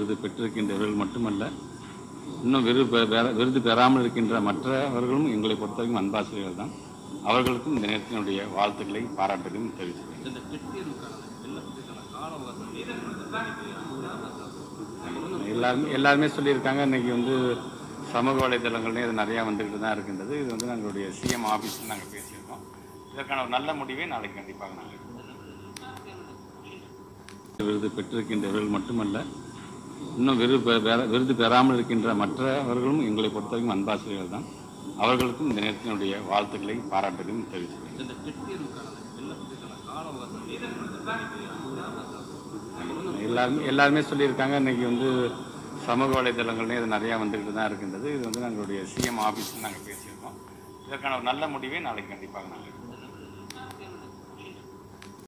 விருது பெற்றிருக்கின்றவர்கள் மட்டுமல்ல இன்னும் விருது பெ- பெற- விருது பெறாமல் இருக்கின்ற மற்றவர்களும் எங்களை பொறுத்தவரைக்கும் அன்பாசிரியர்கள் தான் அவர்களுக்கும் இந்த நேரத்தினுடைய வாழ்த்துக்களை பாராட்டுகளையும் தெரிவிச்சுக்கிறேன் இந்த டெட் தேர்வுக்கான விண்ணப்பத்துக்கான கால அவகாசம் எல்லாருமே எல்லாருமே சொல்லியிருக்காங்க இன்னைக்கு வந்து சமூக வலைதளங்கள்லேயும் இது நிறையா வந்துக்கிட்டு தான் இருக்கின்றது இது வந்து எங்களுடைய சிஎம் ஆஃபீஸில் நாங்கள் பேசியிருக்கோம் இதற்கான ஒரு நல்ல முடிவை நாளைக்கு கண்டிப்பாக நாங்கள் எடுப்போம். விருது பெற்றிருக்கின்றவர்கள் மட்டுமல்ல இன்னும் விருது பெ- பெற- விருது பெறாமல் இருக்கின்ற மற்றவர்களும் எங்களை பொறுத்தவரைக்கும் அன்பாசிரியர்கள் தான் அவர்களுக்கும் இந்த நேரத்தினுடைய வாழ்த்துக்களை பாராட்டுகளையும் தெரிவிச்சுக்கிறேன் இந்த டெட் தேர்வுக்கான விண்ணப்பத்துக்கான கால அவகாசம் எல்லாருமே எல்லாருமே சொல்லியிருக்காங்க இன்னைக்கு வந்து சமூக வலைதளங்கள்லேயும் இது நிறையா வந்துக்கிட்டு தான் இருக்கின்றது இது வந்து எங்களுடைய சிஎம் ஆஃபீஸில் நாங்கள் பேசியிருக்கோம் இதற்கான ஒரு நல்ல முடிவை நாளைக்கு கண்டிப்பாக நாங்கள் எடுப்போம்.